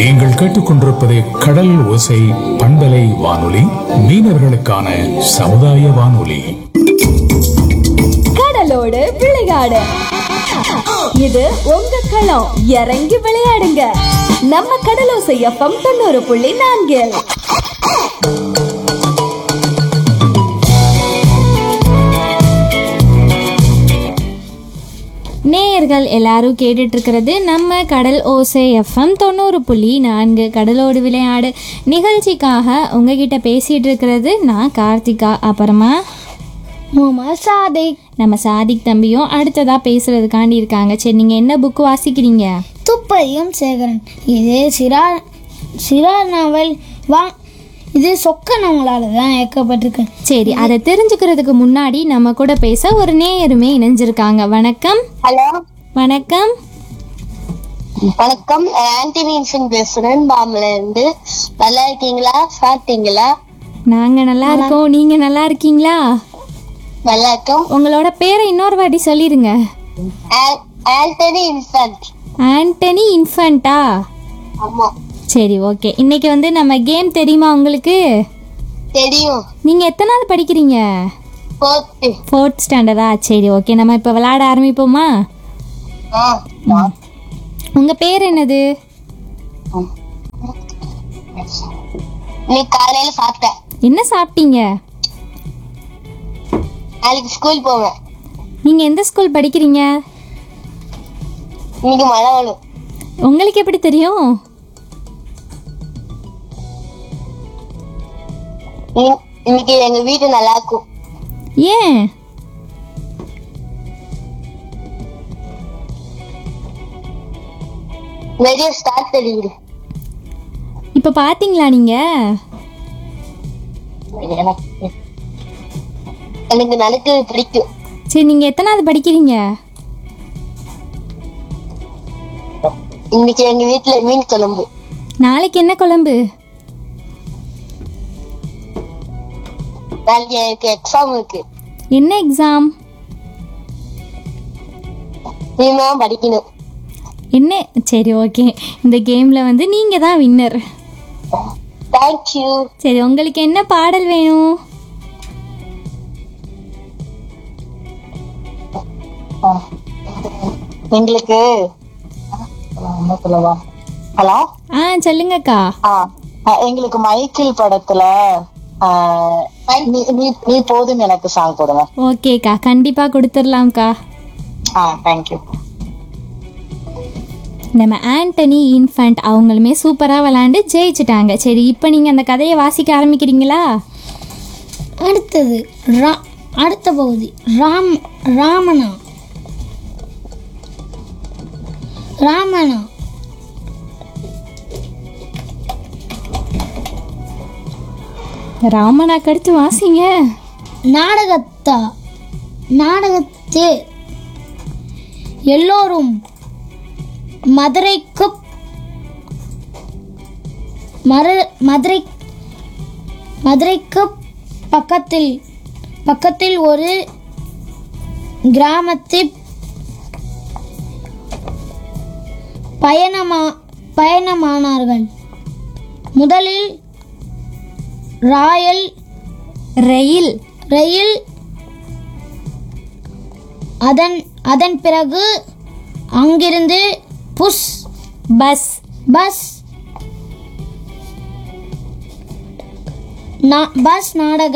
நீங்கள் கேட்டுக்கொண்டிருப்பது கடல் ஓசை பண்பலை வானொலி மீனவர்களுக்கான சமுதாய வானொலி கடலோடு விளையாடு இது உங்க களம் இறங்கி விளையாடுங்க நம்ம கடலோசை எஃப்எம் தொண்ணூறு புள்ளி நான்கில் நேயர்கள் எல்லாரும் கேட்டுட்டு இருக்கிறது நம்ம கடல் ஓசை எஃப்எம் தொண்ணூறு புள்ளி நான்கு கடலோடு விளையாடு நிகழ்ச்சிக்காக உங்ககிட்ட பேசிட்டு இருக்கிறது நான் கார்த்திகா அப்புறமா முகமது சாதிக் நம்ம சாதிக் தம்பியும் அடுத்ததா பேசுறதுக்காண்டி இருக்காங்க சரி நீங்க என்ன புக் வாசிக்கிறீங்க துப்பறியும் சேகரன் இது சிரா சிரா நாவல் வா இது சொக்க நாவலால் தான் இயக்கப்பட்டிருக்கு சரி அதை தெரிஞ்சுக்கிறதுக்கு முன்னாடி நம்ம கூட பேச ஒரு நேயருமே இணைஞ்சிருக்காங்க வணக்கம் ஹலோ வணக்கம் வணக்கம் ஆன்டி வின்சன் பேசுறேன் பாம்பல இருந்து நல்லா இருக்கீங்களா சாப்பிட்டீங்களா நாங்க நல்லா இருக்கோம் நீங்க நல்லா இருக்கீங்களா நல்லா இருக்கோம் உங்களோட பேரை இன்னொரு வாட்டி சொல்லிருங்க ஆ- ஆண்டனி இன்ஃபன்ட் ஆண்டனி இன்ஃபண்டா ஆமா சரி ஓகே இன்னைக்கு வந்து நம்ம கேம் தெரியுமா உங்களுக்கு தெரியும் நீங்க எத்தனாவது படிக்கிறீங்க போத்து ஃபோர்த் ஸ்டாண்டர்டா சரி ஓகே நம்ம இப்போ விளையாட ஆரம்பிப்போமா ஆ உங்க பேர் என்னது இன்னைக்கு காலையில சாப்பிட்டேன் என்ன சாப்பிட்டீங்க நாளைக்கு ஸ்கூல் போவேன் நீங்க எந்த ஸ்கூல் படிக்கிறீங்க இன்னைக்கு மழை வரும் உங்களுக்கு எப்படி தெரியும் இன்- இன்னைக்கு எங்க வீடு நல்லா இருக்கும் ஏன் நிறைய ஸ்டார்ட் தெரியுது இப்போ பாத்தீங்களா நீங்க எனக்கு எனக்கு நடக்கிறது பிடிக்கும் சரி நீங்க எத்தனாவது படிக்கிறீங்க இன்னைக்கு எங்க வீட்டுல மீன் குழம்பு நாளைக்கு என்ன குழம்பு நாளைக்கு எனக்கு எக்ஸாம் இருக்கு என்ன எக்ஸாம் இனிமேதான் படிக்கணும் என்ன சரி ஓகே இந்த கேம்ல வந்து நீங்க தான் வின்னர் தேங்க்யூ சரி உங்களுக்கு என்ன பாடல் வேணும் எங்களுக்கு என்ன சொல்லவா ஹலோ ஆ சொல்லுங்கக்கா எங்களுக்கு மைக்கேல் படத்துல ஆ, நீ நீ நீ போதும் எனக்கு சாங் போடுங்க ஓகேக்கா கண்டிப்பா கொடுத்துடலாம்க்கா ஆ தேங்க்யூ நம்ம ஆண்டனி இன்ஃபண்ட் அவங்களுமே சூப்பராக விளாண்டு ஜெயிச்சிட்டாங்க சரி இப்போ நீங்கள் அந்த கதையை வாசிக்க ஆரம்பிக்கிறீங்களா அடுத்தது ரா அடுத்த பகுதி ராம் ராமனா ராமனா ராமனாக்கு அடுத்து வாசிங்க நாடகத்தா நாடகத்தே எல்லோரும் மதுரைக்கு மர மதுரை மதுரைக்கு பக்கத்தில் பக்கத்தில் ஒரு கிராமத்தில் பயணமா பயணமானார்கள் முதலில் ராயல் ரயில் ரயில் அதன் அதன் பிறகு அங்கிருந்து புஷ் பஸ் பஸ் நா- பஸ் நாடக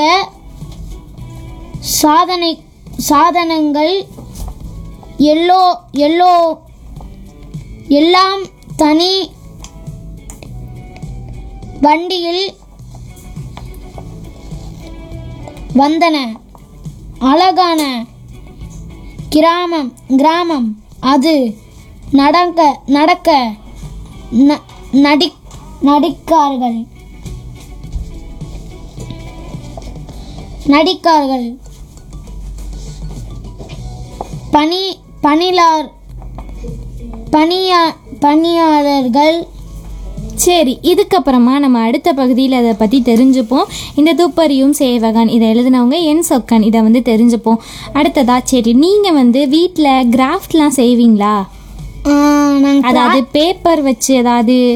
சாதனை சாதனங்கள் எல்லோ எல்லோ எல்லாம் தனி வண்டியில் வந்தன அழகான கிராமம் கிராமம் அது நடக்க நடக்க ந- நடி நடிக்கார்கள் நடிக்கார்கள் பணி பணிலார் பணியா பணியாளர்கள் சரி இதுக்கப்புறமா நம்ம அடுத்த பகுதியில் அதை பற்றி தெரிஞ்சுப்போம் இந்த துப்பறியும் சேவகன் இதை எழுதினவங்க என் சொக்கன் இதை வந்து தெரிஞ்சுப்போம் அடுத்ததா சரி நீங்கள் வந்து வீட்டில் கிராஃப்ட்லாம் செய்வீங்களா நாங்கள் அதாவது பேப்பர் வச்சு ஏதாவது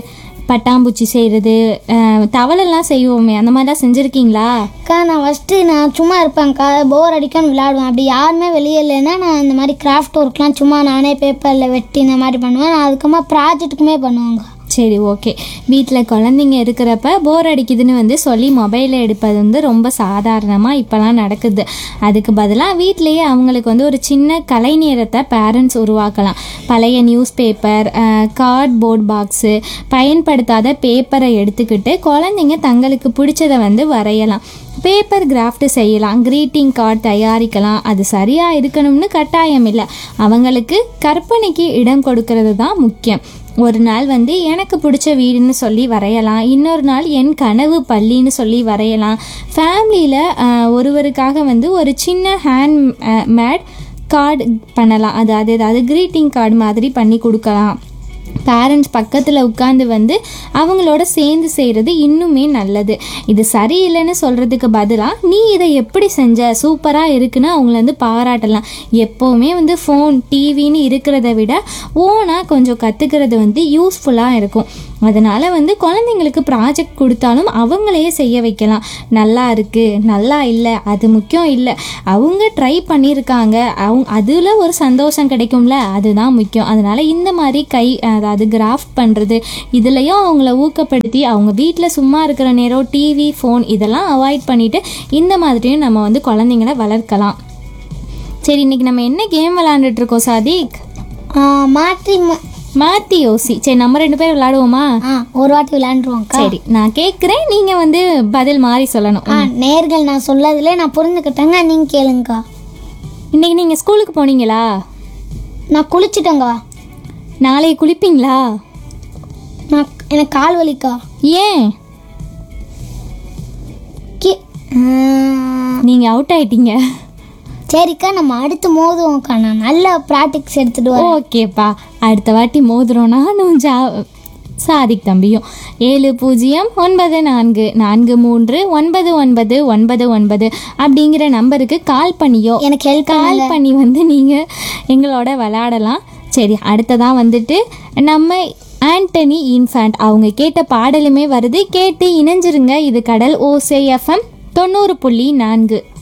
பட்டாம்பூச்சி செய்கிறது தவளெல்லாம் செய்வோமே அந்த மாதிரிலாம் செஞ்சுருக்கீங்களா அக்கா நான் ஃபஸ்ட்டு நான் சும்மா இருப்பேன்க்கா போர் அடிக்கன்னு விளையாடுவேன் அப்படி யாருமே வெளியே இல்லைன்னா நான் இந்த மாதிரி கிராஃப்ட் ஒர்க்லாம் சும்மா நானே பேப்பரில் வெட்டி இந்த மாதிரி பண்ணுவேன் நான் அதுக்கப்புறமா ப்ராஜெக்ட்டுக்குமே பண்ணுவேங்க சரி ஓகே வீட்டில் குழந்தைங்க இருக்கிறப்ப போர் அடிக்குதுன்னு வந்து சொல்லி மொபைலில் எடுப்பது வந்து ரொம்ப சாதாரணமாக இப்போலாம் நடக்குது அதுக்கு பதிலாக வீட்டிலேயே அவங்களுக்கு வந்து ஒரு சின்ன கலை நேரத்தை பேரண்ட்ஸ் உருவாக்கலாம் பழைய நியூஸ் பேப்பர் கார்ட்போர்ட் பாக்ஸு பயன்படுத்தாத பேப்பரை எடுத்துக்கிட்டு குழந்தைங்க தங்களுக்கு பிடிச்சதை வந்து வரையலாம் பேப்பர் கிராஃப்ட் செய்யலாம் க்ரீட்டிங் கார்டு தயாரிக்கலாம் அது சரியாக இருக்கணும்னு கட்டாயம் இல்லை அவங்களுக்கு கற்பனைக்கு இடம் கொடுக்கறது தான் முக்கியம் ஒரு நாள் வந்து எனக்கு பிடிச்ச வீடுன்னு சொல்லி வரையலாம் இன்னொரு நாள் என் கனவு பள்ளின்னு சொல்லி வரையலாம் ஃபேமிலியில் ஒருவருக்காக வந்து ஒரு சின்ன ஹேண்ட் மேட் கார்டு பண்ணலாம் அதாவது ஏதாவது க்ரீட்டிங் கார்டு மாதிரி பண்ணி கொடுக்கலாம் பேரண்ட்ஸ் பக்கத்தில் உட்காந்து வந்து அவங்களோட சேர்ந்து செய்கிறது இன்னுமே நல்லது இது சரியில்லைன்னு சொல்கிறதுக்கு பதிலாக நீ இதை எப்படி செஞ்ச சூப்பராக இருக்குன்னு அவங்கள வந்து பாராட்டலாம் எப்போவுமே வந்து ஃபோன் டிவின்னு இருக்கிறத விட ஓனாக கொஞ்சம் கற்றுக்கிறது வந்து யூஸ்ஃபுல்லாக இருக்கும் அதனால் வந்து குழந்தைங்களுக்கு ப்ராஜெக்ட் கொடுத்தாலும் அவங்களையே செய்ய வைக்கலாம் நல்லா இருக்குது நல்லா இல்லை அது முக்கியம் இல்லை அவங்க ட்ரை பண்ணியிருக்காங்க அவங்க அதில் ஒரு சந்தோஷம் கிடைக்கும்ல அதுதான் முக்கியம் அதனால் இந்த மாதிரி கை அதாவது கிராஃப்ட் பண்ணுறது இதுலேயும் அவங்கள ஊக்கப்படுத்தி அவங்க வீட்டில் சும்மா இருக்கிற நேரம் டிவி ஃபோன் இதெல்லாம் அவாய்ட் பண்ணிவிட்டு இந்த மாதிரியும் நம்ம வந்து குழந்தைங்கள வளர்க்கலாம் சரி இன்னைக்கு நம்ம என்ன கேம் விளாண்டுட்டு இருக்கோம் சாதிக் ஆ, மாற்றி ம- மாத்தி யோசி சரி நம்ம ரெண்டு பேரும் விளாடுவோமா ஆ ஒரு வாட்டி விளையாண்டுருவோம்க்கா சரி நான் கேட்குறேன் நீங்கள் வந்து பதில் மாறி சொல்லணும் ஆ நேர்கள் நான் சொல்லதில் நான் புரிஞ்சுக்கிட்டேங்க நீங்கள் கேளுங்கக்கா இன்னைக்கு நீங்கள் ஸ்கூலுக்கு போனீங்களா நான் குளிச்சிட்டேங்க நாளை குளிப்பீங்களா நான் எனக்கு கால் வலிக்கா ஏன் கி ஆ, நீங்கள் அவுட் ஆயிட்டீங்க சரிக்கா நம்ம அடுத்து மோதுவோம்க்கா நான் நல்ல ப்ராக்டிக்ஸ் எடுத்துட்டு வரேன் ஓகேப்பா அடுத்த வாட்டி மோதுறோம் நானும் ஜா சாதிக் தம்பியும் ஏழு பூஜ்ஜியம் ஒன்பது நான்கு நான்கு மூன்று ஒன்பது ஒன்பது ஒன்பது ஒன்பது அப்படிங்கிற நம்பருக்கு கால் பண்ணியோ எனக்கு ஹெல்ப் கால் பண்ணி வந்து நீங்கள் எங்களோட விளையாடலாம் சரி அடுத்ததாக வந்துட்டு நம்ம ஆண்டனி இன்ஃபேண்ட் அவங்க கேட்ட பாடலுமே வருது கேட்டு இணைஞ்சிருங்க இது கடல் ஓசே எஃப்எம் தொண்ணூறு புள்ளி நான்கு